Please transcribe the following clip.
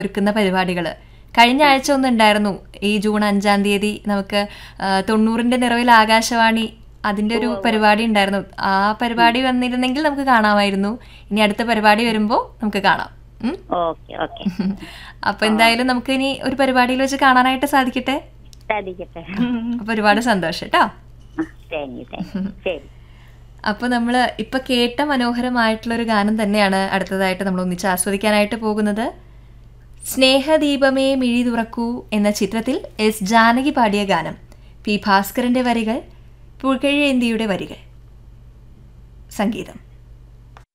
ഒരുക്കുന്ന പരിപാടികൾ കഴിഞ്ഞ ആഴ്ച ഒന്നുണ്ടായിരുന്നു ഈ ജൂൺ അഞ്ചാം തീയതി നമുക്ക് ആ, തൊണ്ണൂറിന്റെ നിറവിൽ ആകാശവാണി അതിന്റെ ഒരു പരിപാടി ഉണ്ടായിരുന്നു ആ പരിപാടി വന്നിരുന്നെങ്കിൽ നമുക്ക് കാണാമായിരുന്നു ഇനി അടുത്ത പരിപാടി വരുമ്പോൾ നമുക്ക് കാണാം ഉം? ഓക്കെ ഓക്കെ അപ്പൊ എന്തായാലും നമുക്ക് ഇനി ഒരു പരിപാടിയിൽ വെച്ച് കാണാനായിട്ട് സാധിക്കട്ടെ സാധിക്കട്ടെ അപ്പൊ ഒരുപാട് സന്തോഷം കേട്ടോ താങ്ക് യു താങ്ക് യു ശരി അപ്പോൾ നമ്മൾ ഇപ്പൊ കേട്ട മനോഹരമായിട്ടുള്ള ഒരു ഗാനം തന്നെയാണ് അടുത്തതായിട്ട് നമ്മൾ ഒന്നിച്ച് ആസ്വദിക്കാനായിട്ട് പോകുന്നത് സ്നേഹദീപമേ മിഴി തുറക്കൂ എന്ന ചിത്രത്തിൽ എസ് ജാനകി പാടിയ ഗാനം പി ഭാസ്കരന്റെ വരികൾ പുഴഴേന്തിയുടെ വരികൾ സംഗീതം